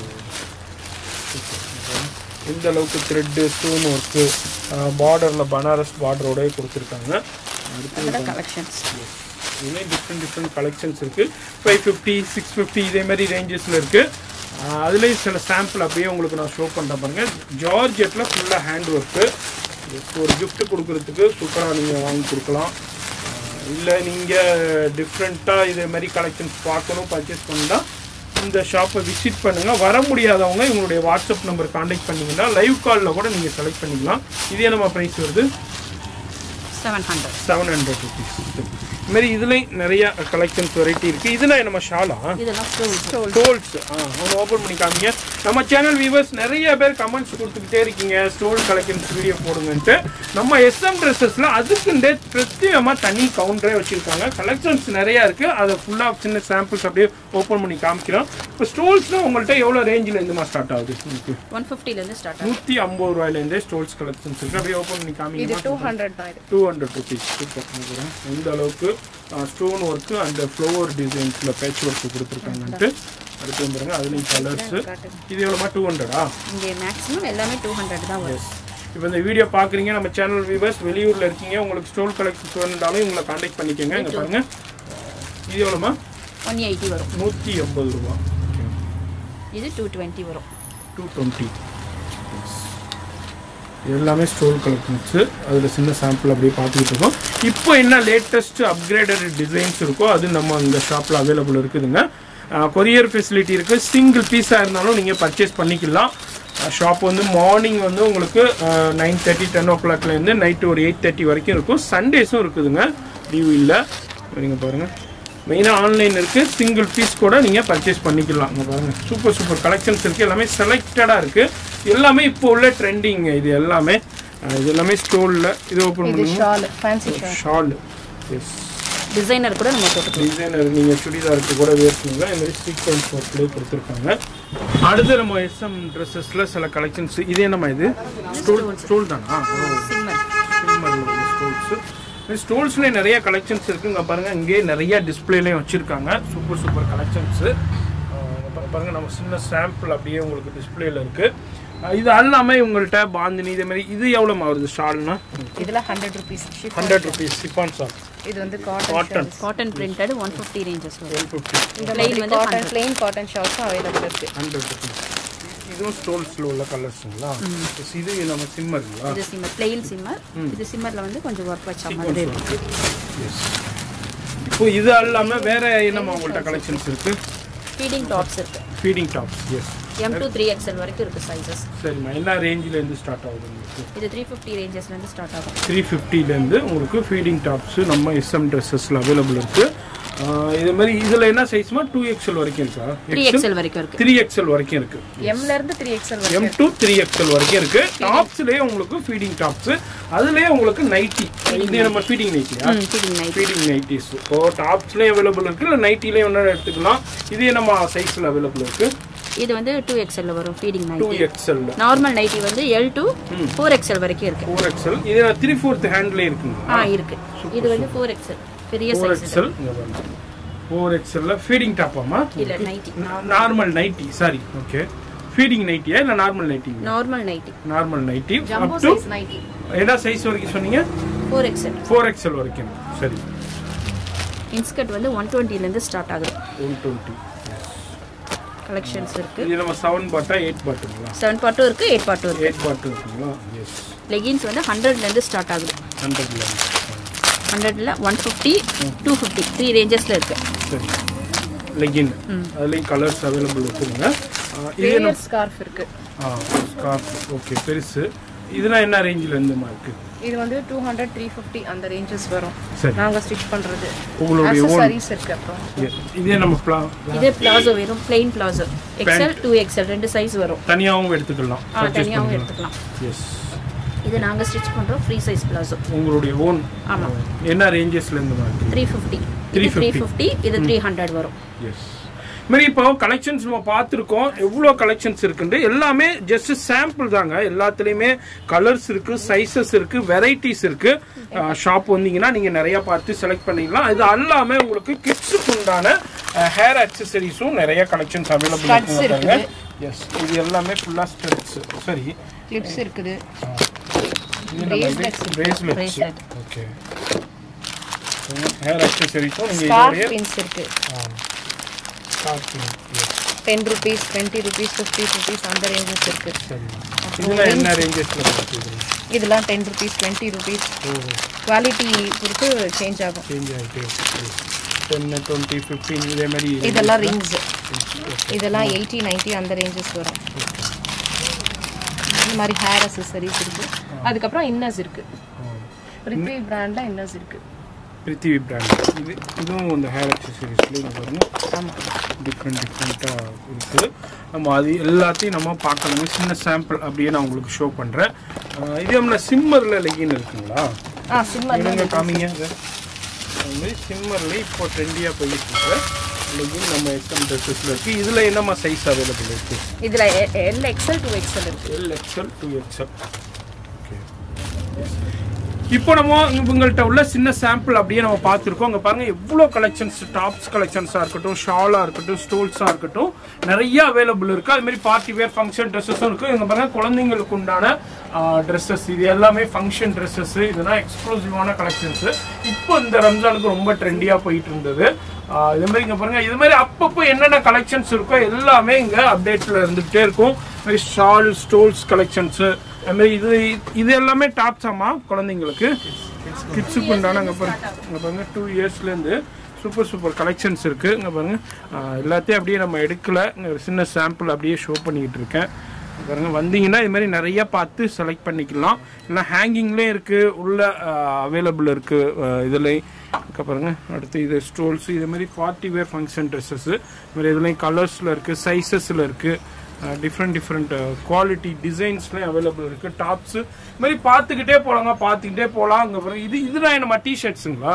இந்த அளவுக்கு த்ரெட்டு ஸ்டோன் ஒர்க்கு பார்டரில் பனாரஸ் பார்டரோட கொடுத்துருக்காங்க அதோட கலெக்ஷன்ஸ் இதுலேயே டிஃப்ரெண்ட் டிஃப்ரெண்ட் கலெக்ஷன்ஸ் இருக்குது ஃபைவ் ஃபிஃப்டி சிக்ஸ் ஃபிஃப்டி இதே மாதிரி ரேஞ்சஸில் இருக்குது அதுலேயும் சில சாம்பிள் அப்படியே உங்களுக்கு நான் ஷோ பண்ணுறேன் பாருங்க ஜார்ஜெட்டில் ஃபுல்லாக ஹேண்ட் ஒர்க்கு ஒரு gift கொடுக்குறதுக்கு சூப்பராக நீங்கள் வாங்கி கொடுக்கலாம் இல்லை நீங்கள் டிஃப்ரெண்ட்டாக இதே மாதிரி கலெக்ஷன்ஸ் பார்க்கணும் பர்ச்சேஸ் பண்ணால் இந்த ஷாப்பை விசிட் பண்ணுங்கள் வர முடியாதவங்க இவங்களுடைய வாட்ஸ்அப் நம்பர் காண்டாக்ட் பண்ணிங்கன்னா லைவ் காலில் கூட நீங்கள் செலக்ட் பண்ணிக்கலாம் இதே நம்ம ப்ரைஸ் வருது seven hundred seven hundred rupees இதுமாரி இதுலேயும் நிறைய கலெக்ஷன்ஸ் வெரைட்டி இருக்குது இதெல்லாம் நம்ம ஷாலா இதெல்லாம் ஸ்டோல் ஸ்டோல்ஸ் ஆ அவங்க ஓப்பன் பண்ணி காமிங்க நம்ம சேனல் வியூவர்ஸ் நிறைய பேர் கமெண்ட்ஸ் கொடுத்துக்கிட்டே இருக்கீங்க ஸ்டோல் கலெக்ஷன்ஸ் வீடியோ போடுங்கன்ட்டு நம்ம எஸ்எம் ட்ரெஸ்ஸஸில் அதுக்குண்டே பிரத்யேகமாக தனி கவுண்டரே வச்சுருக்காங்க கலெக்ஷன்ஸ் நிறையா இருக்குது அதை ஃபுல்லாக சின்ன சாம்பிள்ஸ் அப்படியே ஓப்பன் பண்ணி காமிக்கிறோம் இப்போ ஸ்டோல்ஸ்னால் உங்கள்கிட்ட எவ்வளோ ரேஞ்சில் இருந்துமா ஸ்டார்ட் ஆகுது உங்களுக்கு ஒன் ஃபிஃப்டிலேருந்து ஸ்டார்ட் ஆகும் நூற்றி ஐம்பது ரூபாயிலேருந்தே ஸ்டோல்ஸ் கலெக்ஷன்ஸ் இருக்குது அப்படியே ஓப்பன் பண்ணி இது காமிங்க டூ ஹண்ட்ரட் தான் இது டூ ஹண்ட்ரட் ருபீஸ் சூப்பர் இந்த அளவுக்கு ஸ்டோன் ஒர்க்கு அந்த ஃப்ளவர் டிசைன்ஸில் பேட்ச் ஒர்க் கொடுத்துருக்காங்கன்ட்டு அடுத்து வந்துருங்க அதுலேயும் கலர்ஸு இது எவ்வளோமா டூ ஹண்ட்ரடா இங்கே மேக்ஸிமம் எல்லாமே டூ ஹண்ட்ரட் தான் வரும் இப்போ இந்த வீடியோ பார்க்குறீங்க நம்ம சேனல் வியூவர்ஸ் வெளியூரில் இருக்கீங்க உங்களுக்கு ஸ்டோல் கலெக்ஷன்ஸ் வேணுன்றாலும் இவங்களை காண்டாக்ட் பண்ணிக்கோங்க இங்கே பாருங்க இது எவ்வளோமா ஒன் எயிட்டி வரும் நூற்றி எண்பது ரூபா இது டூ டுவெண்ட்டி வரும் டூ டுவெண்ட்டி எல்லாமே ஸ்டோல் கலெக்ஷன்ஸு அதில் சின்ன சாம்பிள் அப்படியே பார்த்துக்கிட்டு இருக்கோம் இப்போ என்ன லேட்டஸ்ட் அப்கிரேடட் டிசைன்ஸ் இருக்கோ அது நம்ம இந்த ஷாப்பில் அவைலபிள் இருக்குதுங்க கொரியர் ஃபெசிலிட்டி இருக்குது சிங்கிள் பீஸாக இருந்தாலும் நீங்கள் பர்ச்சேஸ் பண்ணிக்கலாம் ஷாப் வந்து மார்னிங் வந்து உங்களுக்கு நைன் தேர்ட்டி டென் ஓ கிளாக்லேருந்து நைட்டு ஒரு எயிட் தேர்ட்டி வரைக்கும் இருக்கும் சண்டேஸும் இருக்குதுங்க லீவ் இல்லை நீங்கள் பாருங்கள் மெயினாக ஆன்லைன் இருக்குது சிங்கிள் பீஸ் கூட நீங்கள் பர்ச்சேஸ் பண்ணிக்கலாம் இங்கே பாருங்கள் சூப்பர் சூப்பர் கலெக்ஷன்ஸ் இருக்குது எல்லாமே செலக்டடாக இருக்குது எல்லாமே இப்போ உள்ள ட்ரெண்டிங் இது எல்லாமே அஹ் இது எல்லாமே ஸ்டோலில் இது ஓப்பன் இது பண்ணுங்க shawl fancy shawl shawl yes designer கூட நம்ம போட்டுக்கலாம் டிசைனர் நீங்கள் சுடிதாருக்கு கூட வேர் பண்ணலாம் இந்த மாதிரி சீக்வன்ஸ் ஒர்க்லேயே கொடுத்துருக்காங்க அடுத்து நம்ம எஸ்எம் ட்ரெஸ்ஸஸில் சில கலெக்ஷன்ஸ் இது என்னம்மா இது ஸ்டோல் ஸ்டோல் தானா சிம்மர் ஸ்டோல்ஸ் ஸ்டோல்ஸ்லேயே நிறைய கலெக்ஷன்ஸ் இருக்குங்க பாருங்க இங்கே நிறைய டிஸ்பிளேலையும் வச்சுருக்காங்க சூப்பர் சூப்பர் கலெக்ஷன்ஸு பாருங்க நம்ம சின்ன சாம்பிள் அப்படியே உங்களுக்கு டிஸ்பிளேல இருக்கு அஹ் இது எல்லாமே உங்கள்கிட்ட பாந்தினி இதே மாதிரி இது எவ்வளோ வருது ஷால்னா இதில் hundred rupees hundred rupees chiffon shawl இது வந்து cotton cotton cotton printed one fifty ranges வரும் ஒன் ஃபிஃப்டி இந்த plain மாதிரி வந்து காட்டன் பிளெயின் காட்டன் ஷால்ஸும் அவைலபிள் இருக்கு ஹண்ட்ரட் ருபீஸ் இதுவும் ஸ்டோல்ஸில் உள்ள கலர்ஸுங்களா இது நம்ம சிம்மருங்களா இது சிம்மர் பிளெயின் சிம்மர் இது சிம்மர்ல வந்து கொஞ்சம் ஒர்க் வச்ச மாதிரி இருக்கும் எஸ் இப்போ இது இல்லாமல் வேற என்னம்மா உங்கள்கிட்ட கலெக்ஷன்ஸ் இருக்கு ஃபீடிங் டாப்ஸ் இருக்கு feeding tops S M to three XL வரைக்கும் இருக்கு சைஸஸ் சரிம்மா என்ன ரேஞ்சில் இருந்து ஸ்டார்ட் ஆகுது உங்களுக்கு இது த்ரீ ஃபிஃப்டி ரேஞ்சஸ்ல இருந்து ஸ்டார்ட் ஆகும் த்ரீ ஃபிஃப்டிலேருந்து உங்களுக்கு ஃபீடிங் டாப்ஸு நம்ம எஸ்எம் ட்ரெஸ்ஸஸில் அவைலபிள் இருக்குது இது மாதிரி இதில் என்ன சைஸ்மா டூ எக்ஸ்எல் வரைக்கும் இருக்கா த்ரீ எக்ஸ்எல் வரைக்கும் இருக்கு த்ரீ எக்ஸ்எல் வரைக்கும் இருக்கு எம்ல இருந்து three XL M to three XL வரைக்கும் இருக்கு டாப்ஸ்லேயே உங்களுக்கு ஃபீடிங் டாப்ஸ் அதுலேயே உங்களுக்கு நைட்டி இது நம்ம ஃபீடிங் நைட்டியா ஃபீடிங் நைட் ஃபீடிங் நைட்டிஸ் இப்போ டாப்ஸ்லேயும் அவைலபிள் இருக்கு இல்லை நைட்டிலையும் ஒன்றா எடுத்துக்கலாம் இது நம்ம சைஸில் அவைலபிள் இருக்கு இது வந்து டூ எக்ஸ்எல்ல வரும் feeding two nighty XL normal nighty வந்து எல் டு ஃபோர் எக்ஸ்எல் வரைக்கும் இருக்கு ஃபோர் எக்ஸ்எல் இது த்ரீ ஃபோர்த் ஹேண்ட்லேயே இருக்குங்க ஆ இருக்கு இது வந்து ஃபோர் எக்ஸ்எல் பெரிய ஃபோர் சைஸ் எக்ஸ்எல் ஃபோர் எக்ஸ்எல்ல ஃபீடிங் டாப்பாமா இல்ல nighty normal nighty sorry okay feeding நைட்டியா இல்லை normal nighty normal nighty normal nighty jumbo up to size nighty என்ன சைஸ் வரைக்கும் சொன்னீங்க ஃபோர் எக்ஸ்எல் ஃபோர் எக்ஸ்எல் வரைக்கும் சரி இன்ஸ்கர்ட் வந்து ஒன் டுவெண்ட்டிலேருந்து ஸ்டார்ட் ஆகுது ஒன் டுவெண்ட்டி கலெக்ஷன்ஸ் இருக்கு இது நம்ம செவன் பாட்டா எயிட் பாட்டுங்களா செவன் பார்ட்டும் இருக்கு எயிட் பார்ட்டும் இருக்கு எயிட் பாட்டு இருக்குங்களா எஸ் லெகின்ஸ் வந்து ஹண்ட்ரட்லேருந்து ஸ்டார்ட் ஆகுது ஹண்ட்ரட்ல ஹண்ட்ரட்ல one fifty two fifty three ரேஞ்சஸ்ல இருக்கு சரி லெகின் அதுலேயும் கலர்ஸ் அவைலபிள் இருக்குங்க ஆ, இது நம்ம வேரியர் ஸ்கார்ஃப் இருக்கு ஆ ஸ்கார்ஃப் ஓகே பெருசு இதெல்லாம் என்ன ரேஞ்சில் இருந்துமா இருக்கு இது வந்து டூ ஹண்ட்ரட் த்ரீ ஃபிஃப்டி அந்த ரேஞ்சஸ் வரும் சரி நாங்க ஸ்டிச் பண்றது உங்களுடைய ஓன் அக்சசரிஸ் இருக்கு அப்புறம் இதே நம்ம பிளா இதே பிளாசோ வெறும் plain palazzo XL two XL ரெண்டு சைஸ் வரும் தனியாகவும் எடுத்துக்கலாம் ஆ தனியாகவும் எடுத்துக்கலாம் எஸ் இது நாங்க ஸ்டிச் பண்றோம் ஃப்ரீ சைஸ் பிளாசோ உங்களுடைய ஓன் ஆமா என்ன ரேஞ்சஸ்ல இருந்து மாதிரி த்ரீ ஃபிஃப்டி இது த்ரீ ஃபிஃப்டி இது த்ரீ ஹண்ட்ரட் வரும் எஸ் மாதிரி இப்போ கலெக்ஷன்ஸ் நம்ம பார்த்துருக்கோம் எவ்வளோ கலெக்ஷன்ஸ் இருக்குன்னு எல்லாமே ஜஸ்ட் சாம்பிள் தாங்க எல்லாத்துலேயுமே கலர்ஸ் இருக்கு சைஸஸ் இருக்கு வெரைட்டிஸ் இருக்கு ஷாப் வந்தீங்கன்னா நீங்க நிறைய பார்த்து செலக்ட் பண்ணிக்கலாம் இது எல்லாமே உங்களுக்கு கிட்ஸுக்கு உண்டான ஹேர் அக்சசரிஸும் நிறைய கலெக்ஷன்ஸ் அவைலபிள் Studs இருக்குங்க எஸ் இது எல்லாமே ஃபுல்லாக ஸ்டெப்ஸ் சரி கிளிப்ஸ் இருக்குது பிரேஸ்லெட்ஸ் Bracelet. ஓகே ஹேர் அக்சசரிஸும் நீங்கள் ஸ்கார்ஃப் இதோடைய பின்ஸ் இருக்கு ஸ்கார்ஃபிங் ten rupees twenty rupees fifty rupees அந்த ரேஞ்சஸ் இருக்கு சரி இதெல்லாம் என்ன ரேஞ்சஸ்ல பார்த்துக்கிறீங்க இதெல்லாம் ten rupees twenty rupees quality பொறுத்து சேஞ்ச் ஆகும் சேஞ்ச் ஆகிட்டே டென் டுவெண்ட்டி ஃபிஃப்டீன் இதே மாதிரி இதெல்லாம் ரிங்ஸ் இதெல்லாம் எயிட்டி நைன்ட்டி அந்த ரேஞ்சஸ் வரும் இந்த மாதிரி ஹேர் அசசரிஸ் இருக்கு அதுக்கப்புறம் இன்னர்ஸ் இருக்கு பிரித்வி பிராண்ட்ல இன்னர்ஸ் இருக்கு பிருத்திவி பிராண்ட் இது இதுவும் இந்த ஹேர் அக்சசரிஸ்லேயும் பாருங்க டிஃப்ரெண்ட் டிஃப்ரெண்ட்டாக இருக்குது நம்ம அது எல்லாத்தையும் நம்ம பார்க்கணுங்க சின்ன சாம்பிள் அப்படியே நான் உங்களுக்கு ஷோ பண்ணுறேன் இது நம்ம சிம்மரில் லெகின் இருக்குங்களா ஆ சிம்மர் என்னங்க காமிங்க அது அது மாதிரி சிம்மரில் இப்போ ட்ரெண்டியாக போயிட்டு இருக்கு லெகின் நம்ம எஸ்எம் ட்ரெஸ்ஸஸில் இருக்குது இதில் என்னம்மா சைஸ் அவைலபிள் இருக்குது இதுல எல் எக்ஸல் டூ எக்ஸல் இருக்கு L XL two XL okay இப்போ நம்ம இவங்கள்ட்ட உள்ள சின்ன சாம்பிள் அப்படியே நம்ம பார்த்துருக்கோம் அங்கே பாருங்க எவ்வளோ கலெக்ஷன்ஸ் டாப்ஸ் கலெக்ஷன்ஸாக இருக்கட்டும் ஷாலாக இருக்கட்டும் ஸ்டோல்ஸாக இருக்கட்டும் நிறைய அவைலபிள் இருக்கு அது மாதிரி பார்ட்டி வேர் ஃபங்க்ஷன் ட்ரெஸ்ஸஸும் இருக்கு இங்கே பாருங்க குழந்தைங்களுக்கு உண்டான ட்ரெஸ்ஸஸ் இது எல்லாமே ஃபங்க்ஷன் ட்ரெஸ்ஸஸ் இதெல்லாம் எக்ஸ்க்ளூசிவான கலெக்ஷன்ஸ் இப்போ இந்த ரம்ஜானுக்கு ரொம்ப ட்ரெண்டியாக போயிட்டு இருந்தது ஆஹ் இது மாதிரி இங்கே பாருங்க இது மாதிரி அப்பப்போ என்னென்ன கலெக்ஷன்ஸ் இருக்கோ எல்லாமே இங்கே அப்டேட்டில் இருந்துகிட்டே இருக்கும் இது மாதிரி ஷால் ஸ்டோல்ஸ் கலெக்ஷன்ஸு அது மாதிரி இது இது எல்லாமே டாப்ஸ் ஆமா குழந்தைங்களுக்கு கிட்ஸுக்கு உண்டான அங்கே பாருங்க இங்கே பாருங்க டூ இயர்ஸ்லேருந்து சூப்பர் சூப்பர் கலெக்ஷன்ஸ் இருக்குது இங்கே பாருங்க ஆஹ் எல்லாத்தையும் அப்படியே நம்ம எடுக்கல இங்க ஒரு சின்ன சாம்பிள் அப்படியே ஷோ பண்ணிக்கிட்டு இருக்கேன் இங்க பாருங்க வந்தீங்கன்னா இது மாதிரி நிறைய பார்த்து செலக்ட் பண்ணிக்கலாம் இல்லை ஹேங்கிங்லேயும் இருக்குது உள்ள அவைலபிள் இருக்குது இதில் இங்க பாருங்க அடுத்து இது ஸ்டோல்ஸ் இது மாதிரி பார்ட்டி வேர் ஃபங்க்ஷன் ட்ரெஸ்ஸஸ் இது மாதிரி இதுலேயும் கலர்ஸில் இருக்குது சைஸஸில் இருக்குது டிஃப்ரெண்ட் டிஃப்ரெண்ட் குவாலிட்டி டிசைன்ஸ்லேயும் அவைலபிள் இருக்குது டாப்ஸ் இது மாதிரி பார்த்துக்கிட்டே போகலாங்க பார்த்துக்கிட்டே போகலாம் அங்கே பாருங்க இது இதுதான் என்னமா டிஷர்ட்ஸுங்களா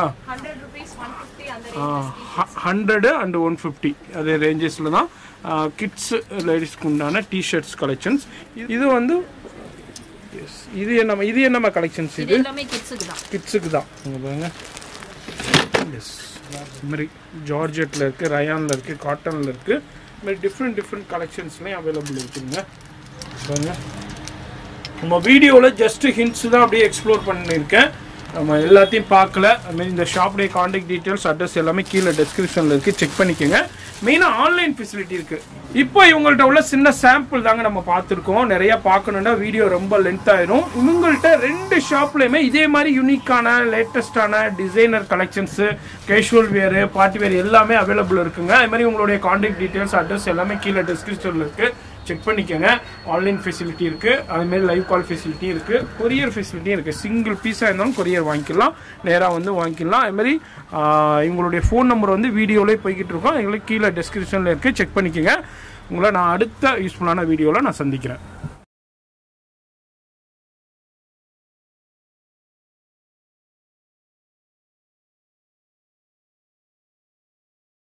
ஹண்ட்ரடு அண்ட் ஒன் ஃபிஃப்டி அதே ரேஞ்சஸில் தான் கிட்ஸ் லேடிஸ்க்கு உண்டான டிஷர்ட்ஸ் கலெக்ஷன்ஸ் இது வந்து yes, இது என்னம்மா இது என்னம்மா கலெக்ஷன்ஸ் இது இது எல்லாமே கிட்ஸுக்கு தான் கிட்ஸுக்கு தான் இங்கே பாருங்க எஸ் இது மாதிரி ஜார்ஜெட்டில் இருக்குது ரயானில் இருக்குது காட்டனில் இருக்குது இது மாதிரி டிஃப்ரெண்ட் டிஃப்ரெண்ட் கலெக்ஷன்ஸ்லேயும் அவைலபிள் இருக்குதுங்க பாருங்க நம்ம வீடியோவில் ஜஸ்ட் ஹிண்ட்ஸ் தான் அப்படியே எக்ஸ்ப்ளோர் பண்ணியிருக்கேன் நம்ம எல்லாத்தையும் பார்க்கல அதுமாரி இந்த ஷாப்புடைய காண்டாக்ட் டீட்டெயில்ஸ் அட்ரஸ் எல்லாமே கீழே டெஸ்கிரிப்ஷனில் இருக்குது செக் பண்ணிக்கோங்க மெயினாக ஆன்லைன் ஃபெசிலிட்டி இருக்குது இப்போ இவங்கள்ட்ட உள்ள சின்ன சாம்பிள் தாங்க நம்ம பார்த்துருக்கோம் நிறைய பார்க்கணுன்னா வீடியோ ரொம்ப லென்த் ஆயிரும் இவங்கள்ட்ட ரெண்டு ஷாப்லையுமே இதே மாதிரி யூனிக்கான லேட்டஸ்டான designer collections casual wear party wear எல்லாமே அவைலபிள் இருக்குங்க அது மாதிரி உங்களுடைய காண்டாக்ட் டீட்டெயில்ஸ் அட்ரஸ் எல்லாமே கீழே டிஸ்கிரிப்ஷனில் இருக்குது செக் பண்ணிக்கோங்க ஆன்லைன் ஃபெசிலிட்டி இருக்குது அதுமாரி லைவ் கால் ஃபெசிலிட்டி இருக்குது கொரியர் ஃபெசிலிட்டியும் இருக்குது சிங்கிள் பீஸாக இருந்தாலும் கொரியர் வாங்கிக்கலாம் நேராக வந்து வாங்கிக்கலாம் அதுமாரி இவங்களுடைய ஃபோன் நம்பர் வந்து வீடியோலேயே போய்கிட்டு இருக்கோம் எங்களுக்கு கீழே டிஸ்கிரிப்ஷனில் இருக்குது செக் பண்ணிக்கோங்க உங்களை நான் அடுத்த யூஸ்ஃபுல்லான வீடியோவில் நான் சந்திக்கிறேன்